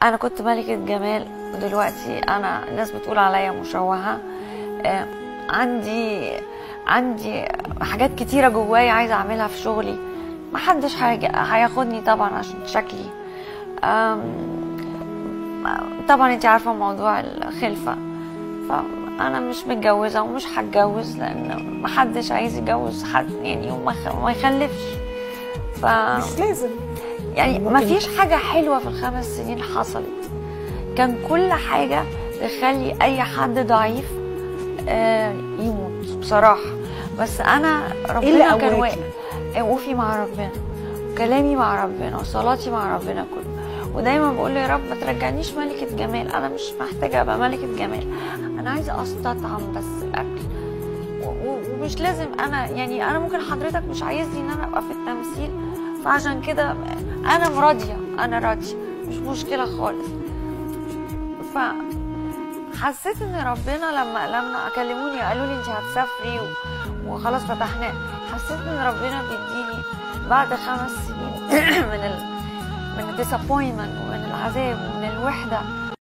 انا كنت ملكة جمال ودلوقتي انا الناس بتقول عليا مشوهة آه، عندي عندي حاجات كتيرة جوايا عايزة اعملها في شغلي محدش هيج- هياخدني طبعا عشان شكلي آم، طبعا انت عارفة موضوع الخلفة فانا مش متجوزة ومش هتجوز لان محدش عايز يتجوز حد يعني وما خ- وما يخلفش ف مش لازم يعني ممكن- ما فيش حاجة حلوة في الخمس سنين حصلت كان كل حاجة تخلي أي حد ضعيف آه، يموت بصراحة بس أنا إيه اللي ربنا كان قواكي؟ واقف آه، وقوفي مع ربنا كلامي مع ربنا وصلاتي مع ربنا كله ودايما بقول له يا رب ما ترجعنيش ملكة جمال أنا مش محتاجة أبقى ملكة جمال أنا عايزة أستطعم بس الأكل و- و- ومش لازم انا يعني انا ممكن حضرتك مش عايزني ان انا ابقى في التمثيل فعشان كده انا راضيه انا راضيه مش مشكله خالص ف حسيت ان ربنا لما لما كلموني قالوا لي انت هتسافري و- وخلاص فتحنا حسيت ان ربنا بيديني بعد خمس سنين من ال من الديسابوينتمنت ومن العذاب ومن الوحده